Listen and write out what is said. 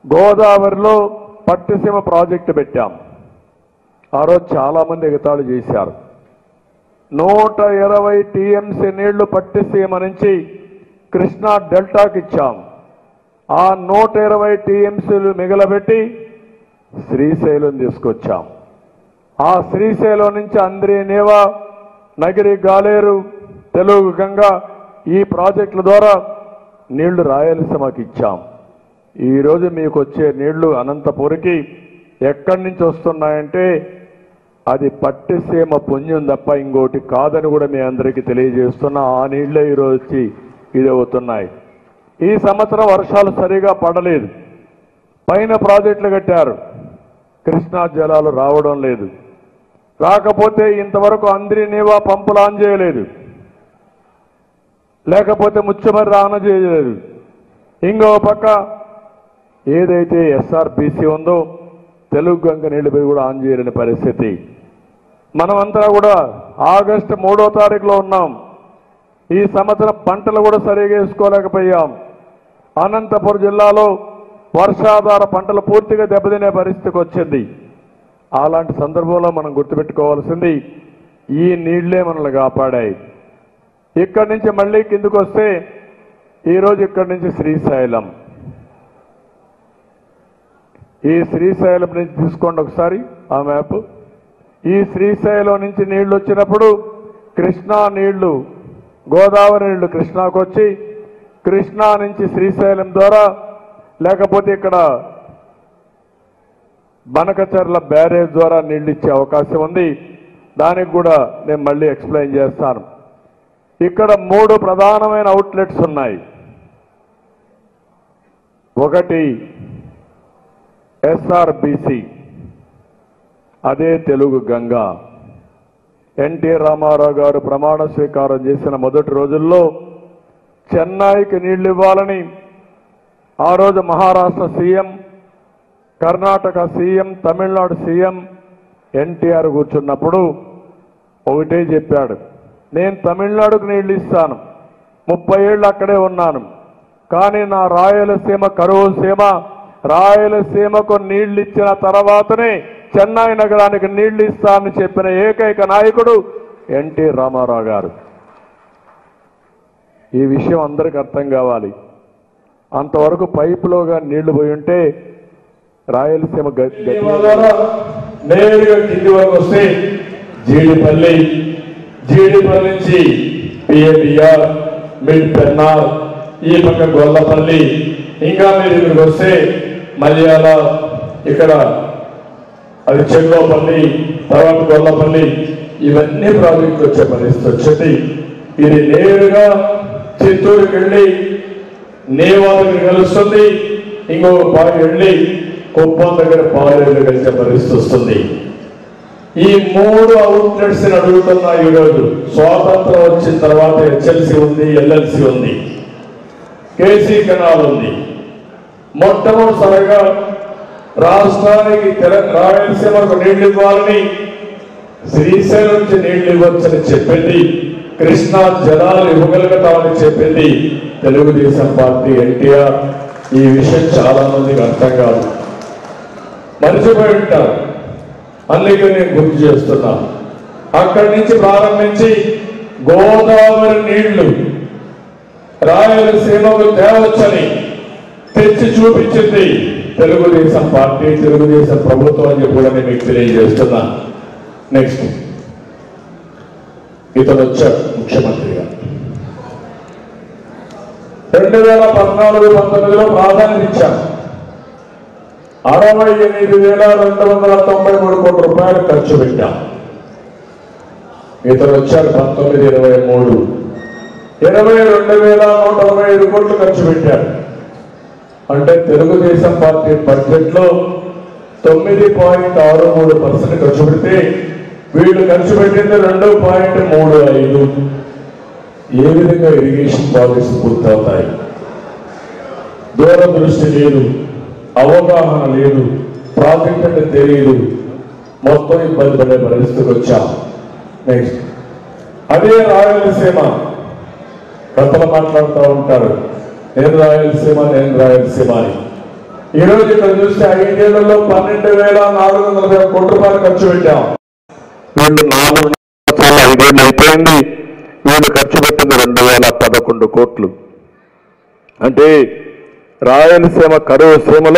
గోదావరిలో పట్టిసీమ ప్రాజెక్టు పెట్టాం ఆ రోజు చాలా మంది ఎగతాళి చేశారు నూట ఇరవై టీఎంసీ నీళ్లు పట్టిసీమ నుంచి కృష్ణా డెల్టాకి ఇచ్చాం ఆ నూట ఇరవై టీఎంసీలు మిగలబెట్టి శ్రీశైలం తీసుకొచ్చాం ఆ శ్రీశైలం నుంచి అంద్రి నేవా నగిరి గాలేరు తెలుగు గంగ ఈ ప్రాజెక్టుల ద్వారా నీళ్లు రాయలసీమకి ఇచ్చాం ఈరోజు మీకు వచ్చే నీళ్లు అనంతపురికి ఎక్కడి నుంచి వస్తున్నాయంటే అది పట్టిసీమ పుణ్యం తప్ప ఇంకోటి కాదని కూడా మీ అందరికీ తెలియజేస్తున్నా ఆ నీళ్లే ఈరోజు వచ్చి ఇది అవుతున్నాయి ఈ సంవత్సరం వర్షాలు సరిగా పడలేదు పైన ప్రాజెక్టులు కట్టారు కృష్ణా జలాలు రావడం లేదు రాకపోతే ఇంతవరకు అందరి నీవా పంపులు ఆన్ చేయలేదు లేకపోతే ముచ్చమర్రి ఆన్ చేయలేదు ఇంకో పక్క ఏదైతే ఎస్ఆర్బీసీ ఉందో తెలుగు గంగ నీళ్లు పోయి కూడా ఆన్ చేయలేని పరిస్థితి మనమంతా కూడా ఆగస్టు మూడో తారీఖులో ఉన్నాం ఈ సంవత్సరం పంటలు కూడా సరిగా వేసుకోలేకపోయాం అనంతపురం జిల్లాలో వర్షాధార పంటలు పూర్తిగా దెబ్బతినే పరిస్థితికి వచ్చింది అలాంటి సందర్భంలో మనం గుర్తుపెట్టుకోవాల్సింది ఈ నీళ్లే మనల్ని కాపాడాయి ఇక్కడి నుంచి మళ్ళీ కిందకు వస్తే ఈరోజు ఇక్కడి నుంచి శ్రీశైలం ఈ శ్రీశైలం నుంచి తీసుకోండి ఒకసారి ఆ మ్యాప్ ఈ శ్రీశైలం నుంచి నీళ్లు వచ్చినప్పుడు కృష్ణా నీళ్లు గోదావరి నీళ్లు కృష్ణాకు వచ్చి కృష్ణా నుంచి శ్రీశైలం ద్వారా లేకపోతే ఇక్కడ బనకచర్ల బ్యారేజ్ ద్వారా నీళ్లు ఇచ్చే అవకాశం ఉంది దానికి కూడా నేను మళ్ళీ ఎక్స్ప్లెయిన్ చేస్తాను ఇక్కడ మూడు ప్రధానమైన అవుట్లెట్స్ ఉన్నాయి ఒకటి ఎస్ఆర్బిసి అదే తెలుగు గంగా ఎన్టీ రామారావు గారు ప్రమాణ స్వీకారం చేసిన మొదటి రోజుల్లో చెన్నైకి నీళ్లు ఇవ్వాలని ఆ రోజు Maharashtra CM Karnataka CM Tamil Nadu CM NTR కూర్చున్నప్పుడు ఒకటే చెప్పాడు నేను తమిళనాడుకు నీళ్లు ఇస్తాను ముప్పై ఏళ్ళు అక్కడే ఉన్నాను కానీ నా రాయలసీమ కరువు సీమ రాయలసీమకు నీళ్లు ఇచ్చిన తర్వాతనే చెన్నై నగరానికి నీళ్లు ఇస్తానని చెప్పిన ఏకైక నాయకుడు ఎన్టీ రామారావు గారు ఈ విషయం అందరికి అర్థం కావాలి అంతవరకు పైపులోగా నీళ్లు పోయి ఉంటే రాయలసీమ గ- గతి- ద్వారా నేరుగా కింది వరకు వస్తే జీడిపల్లి జీడిపల్లి నుంచి పిఏబిఆర్ మిడ్ పెన్నార్ ఈ పక్క గొల్లపల్లి ఇంకా మీరు ఇక్కడికి వస్తే మలయాళ ఇక్కడ అది చెన్నోపల్లి తర్వాత గొల్లపల్లి ఇవన్నీ ప్రాజెక్టులు వచ్చే పరిస్థితి వచ్చింది ఇది నేరుగా చిత్తూరుకి వెళ్ళి నేవా దగ్గర కలుస్తుంది ఇంకొక పాలు వెళ్ళి కుప్పం దగ్గర పాలేరు కలిసే పరిస్థితి వస్తుంది ఈ మూడు అవుట్లెట్స్ అడుగుతున్నా ఈరోజు స్వాతంత్రం వచ్చిన తర్వాత హెచ్ఎల్సి ఉంది ఎల్ఎల్సి ఉంది కేసీ కెనాల్ ఉంది మొట్టమొదటిసారిగా రాష్ట్రానికి తెల- రాయలసీమకు నీళ్లు ఇవ్వాలని శ్రీశైలం నుంచి నీళ్లు ఇవ్వచ్చని చెప్పింది కృష్ణా జలాలు ఇవ్వగలుగుతామని చెప్పింది తెలుగుదేశం పార్టీ ఎన్టీఆర్ ఈ విషయం చాలా మందికి అర్థం కాదు మర్చిపోయి ఉంటారు అందుకే నేను గుర్తు చేస్తున్నా అక్కడి నుంచి ప్రారంభించి గోదావరి నీళ్లు రాయలసీమకు తేవచ్చని తెచ్చి చూపించింది తెలుగుదేశం పార్టీ తెలుగుదేశం ప్రభుత్వం అని చెప్పి కూడా నేను మీకు తెలియజేస్తున్నా నెక్స్ట్ ఇతను వచ్చాడు ముఖ్యమంత్రిగా రెండు వేల పద్నాలుగు పంతొమ్మిదిలో ప్రాధాన్యత ఇచ్చాను అరవై ఎనిమిది వేల రెండు వందల తొంభై మూడు కోట్ల రూపాయలు ఖర్చు పెట్టాం ఇతను వచ్చాడు పంతొమ్మిది ఇరవై మూడు ఇరవై రెండు వేల నూట అరవై ఐదు కోట్లు ఖర్చు పెట్టారు అంటే తెలుగుదేశం పార్టీ బడ్జెట్ లో తొమ్మిది పాయింట్ ఆరు మూడు పర్సెంట్ ఖర్చు పెడితే వీళ్ళు ఖర్చు పెట్టింది రెండు పాయింట్ మూడు ఐదు ఏ విధంగా ఇరిగేషన్ ప్రాజెక్ట్స్ పూర్తవుతాయి దూరదృష్టి లేదు అవగాహన లేదు ప్రాజెక్ట్ అంటే తెలియదు మొత్తం ఇబ్బంది పడే పరిస్థితికి వచ్చాం నెక్స్ట్ అదే రాయలసీమ కథలు మాట్లాడుతూ ఉంటారు నేను రాయలసీమ నేను రాయలసీమ అని ఈ రోజు ఇక్కడ చూస్తే ఐదేళ్లలో పన్నెండు వేల నాలుగు వందల నలభై ఒక్క కోట్ల రూపాయలు ఖర్చు పెట్టాం వీళ్ళు నాలుగు సంవత్సరాలు ఐదేళ్ళు అయిపోయింది వీళ్ళు ఖర్చు పెట్టింది రెండు వేల పదకొండు కోట్లు అంటే రాయలసీమ కరువు సీమలో